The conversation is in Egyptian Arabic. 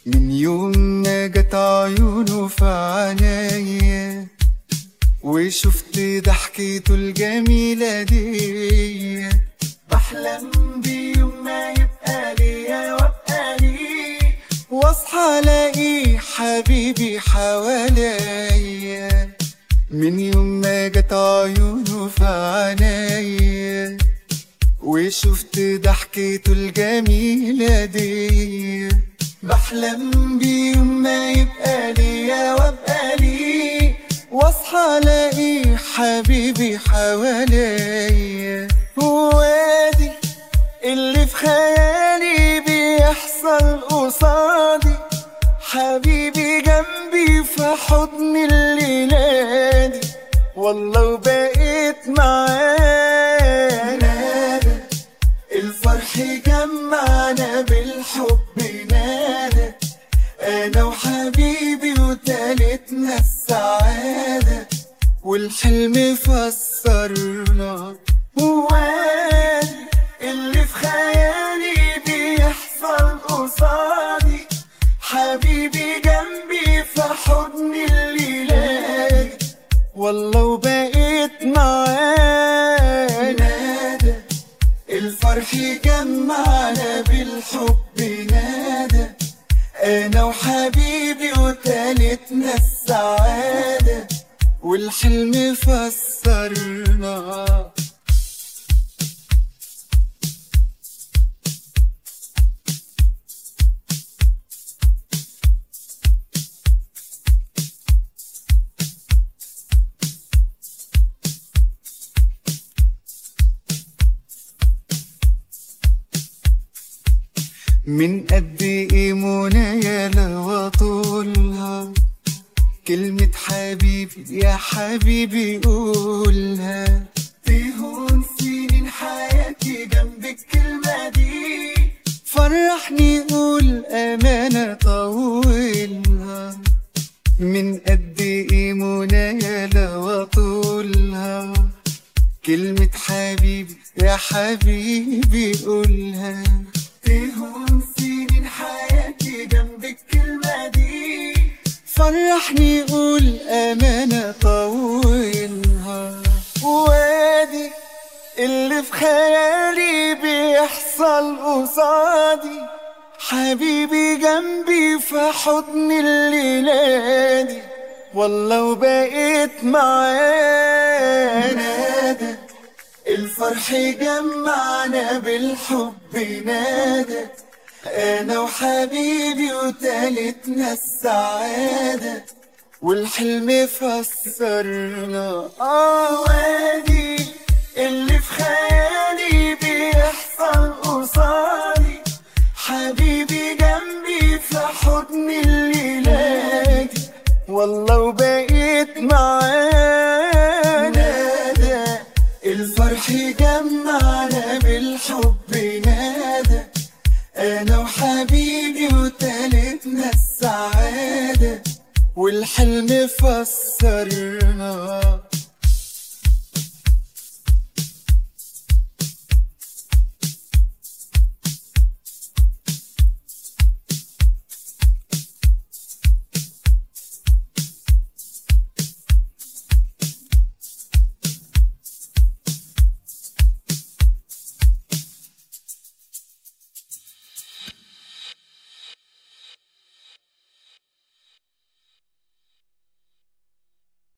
من يوم ما جت عيونه في عينيا وشفت ضحكته الجميلة دي بحلم بيوم ما يبقى ليا وابقى ليه واصحى الاقي حبيبي حواليا من يوم ما جت عيونه في عينيا وشفت ضحكته الجميلة دي بحلم بيوم ما يبقى ليا وابقى ليه واصحى الاقي حبيبي حواليا وادي اللي في خيالي بيحصل قصادي حبيبي جنبي في حضن اللي نادي والله وبقيت معاه نادى الفرح جمعنا بالحب نادى انا وحبيبي وتالتنا السعادة والحلم فسرنا وادي اللي في خيالي بيحصل قصادي حبيبي جنبي في حضن الليلة والله وبقيت معاه نادى الفرح جمعنا بالحب نادى انا وحبيبي وتالتنا السعادة والحلم فسرنا من قد ايه منايا لو طولها كلمة حبيبي يا حبيبي قولها تهون سنين حياتي جنب الكلمة دي فرحني قول أمانة طولها من قد ايه منايا لو طولها كلمة حبيبي يا حبيبي قولها تهون سنين حياتي جنب الكلمة دي فرحني قول أمانة طولها وادي اللي في خيالي بيحصل قصادي حبيبي جنبي في حضن الليلة دي والله وبقيت معاه نادى الفرح جمعنا بالحب نادى انا وحبيبي وتالتنا السعادة والحلم فسرنا اه وادي اللي في خيالي بيحصل قصادي حبيبي جنبي في حضن الليلة دي والله وبقيت معاه نادى الفرح جمعنا بالحب نادى انا وحبيبي وتالتنا السعادة والحلم فسرنا